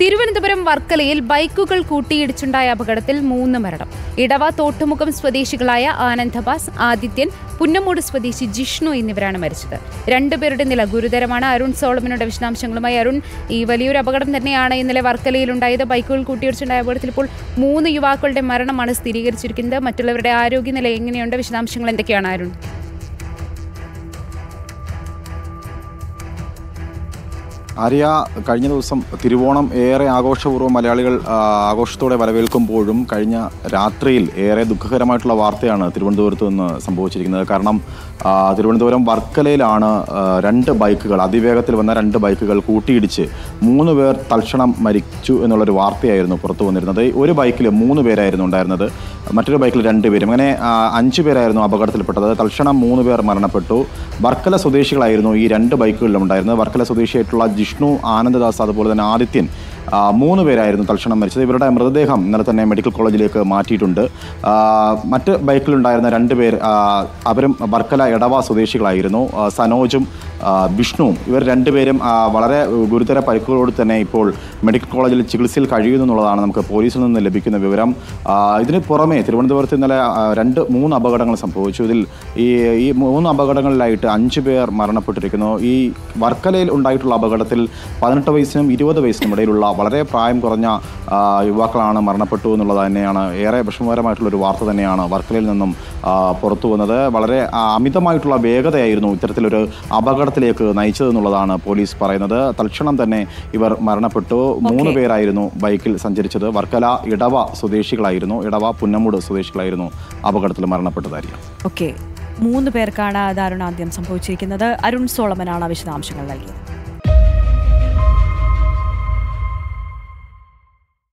തിരുവനന്തപുരം വർക്കലയിൽ ബൈക്കുകൾ കൂട്ടിയിടിച്ചുണ്ടായ അപകടത്തിൽ മൂന്ന് മരണം ഇടവ തോട്ടുമുഖം സ്വദേശികളായ ആനന്ദബാസ് ആദിത്യൻ പുന്നമൂട് സ്വദേശി ജിഷ്ണു എന്നിവരാണ് മരിച്ചത് രണ്ടുപേരുടെ നില ഗുരുതരമാണ് അരുൺ സോളമനുടെ വിശദാംശങ്ങളുമായി അരുൺ ഈ വലിയൊരു അപകടം തന്നെയാണ് ഇന്നലെ വർക്കലയിൽ ഉണ്ടായത് ബൈക്കുകൾ കൂട്ടിയിടിച്ചുണ്ടായ അപകടത്തിൽ ഇപ്പോൾ മൂന്ന് യുവാക്കളുടെ മരണമാണ് സ്ഥിരീകരിച്ചിരിക്കുന്നത് മറ്റുള്ളവരുടെ ആരോഗ്യനില എങ്ങനെയുണ്ട് വിശദാംശങ്ങൾ എന്തൊക്കെയാണ് അരുൺ ആര്യ കഴിഞ്ഞ ദിവസം തിരുവോണം ഏറെ ആഘോഷപൂർവ്വം മലയാളികൾ ആ, ആഘോഷത്തോടെ വരവേൽക്കുമ്പോഴും കഴിഞ്ഞ രാത്രിയിൽ ഏറെ ദുഃഖകരമായിട്ടുള്ള വാർത്തയാണ് തിരുവനന്തപുരത്ത് നിന്ന് സംഭവിച്ചിരിക്കുന്നത് കാരണം ആ, തിരുവനന്തപുരം വർക്കലയിലാണ് ആ, രണ്ട് ബൈക്കുകൾ അതിവേഗത്തിൽ വന്ന രണ്ട് ബൈക്കുകൾ കൂട്ടിയിടിച്ച് മൂന്ന് പേർ തൽക്ഷണം മരിച്ചു എന്നുള്ളൊരു വാർത്തയായിരുന്നു പുറത്തു വന്നിരുന്നത് ഒരു ബൈക്കിൽ മൂന്ന് പേരായിരുന്നു ഉണ്ടായിരുന്നത് മറ്റൊരു ബൈക്കിൽ രണ്ട് പേരും അങ്ങനെ ആ, അഞ്ച് പേരായിരുന്നു അപകടത്തിൽപ്പെട്ടത് തൽക്ഷണം മൂന്ന് പേർ മരണപ്പെട്ടു വർക്കല സ്വദേശികളായിരുന്നു ഈ രണ്ട് ബൈക്കുകളിലും ഉണ്ടായിരുന്നത് വർക്കല സ്വദേശിയായിട്ടുള്ള ജിഷ്ണു ആനന്ദദാസ് അതുപോലെ തന്നെ ആദിത്യൻ ആ, മൂന്ന് പേരായിരുന്നു തൽക്ഷണം മരിച്ചത് ഇവരുടെ മൃതദേഹം ഇന്നലെ തന്നെ മെഡിക്കൽ കോളേജിലേക്ക് മാറ്റിയിട്ടുണ്ട് ആ, മറ്റ് ബൈക്കിലുണ്ടായിരുന്ന രണ്ട് പേർ ആ, അവരും വർക്കല എടവ സ്വദേശികളായിരുന്നു ആ, സനോജും ആ, വിഷ്ണുവും ഇവർ രണ്ടുപേരും ആ, വളരെ ഗുരുതര പരിക്കുകളോട് തന്നെ ഇപ്പോൾ മെഡിക്കൽ കോളേജിൽ ചികിത്സയിൽ കഴിയുന്നു എന്നുള്ളതാണ് നമുക്ക് പോലീസിൽ നിന്ന് ലഭിക്കുന്ന വിവരം ആ, ഇതിന് പുറമെ തിരുവനന്തപുരത്ത് ഇന്നലെ ആ, രണ്ട് മൂന്ന് അപകടങ്ങൾ സംഭവിച്ചു ഇതിൽ ഈ ഈ മൂന്ന് അപകടങ്ങളിലായിട്ട് അഞ്ച് പേർ മരണപ്പെട്ടിരിക്കുന്നു ഈ വർക്കലയിൽ ഉണ്ടായിട്ടുള്ള അപകടത്തിൽ പതിനെട്ട് വയസ്സിനും ഇരുപത് വയസ്സിനും ഇടയിലുള്ള വളരെ പ്രായം കുറഞ്ഞ ആ, യുവാക്കളാണ് മരണപ്പെട്ടു എന്നുള്ളത് തന്നെയാണ് ഏറെ വിഷമകരമായിട്ടുള്ള ഒരു വാർത്ത തന്നെയാണ് വർക്കലയിൽ നിന്നും ആ, പുറത്തു വന്നത് വളരെ ആ, അമിതമായിട്ടുള്ള വേഗതയായിരുന്നു ഇത്തരത്തിലൊരു അപകടത്തിലേക്ക് നയിച്ചതെന്നുള്ളതാണ് പോലീസ് പറയുന്നത് തൽക്ഷണം തന്നെ ഇവർ മരണപ്പെട്ടു മൂന്ന് പേരായിരുന്നു ബൈക്കിൽ സഞ്ചരിച്ചത് വർക്കല ഇടവ സ്വദേശികളായിരുന്നു ഇടവ പുന്നമൂട് സ്വദേശികളായിരുന്നു അപകടത്തിൽ മരണപ്പെട്ടതായിരിക്കും ഓക്കെ മൂന്ന് പേർക്കാണ് ദാരുണാന്ത്യം സംഭവിച്ചിരിക്കുന്നത് അരുൺ സോളമനാണ് വിശദാംശങ്ങൾ നൽകിയത്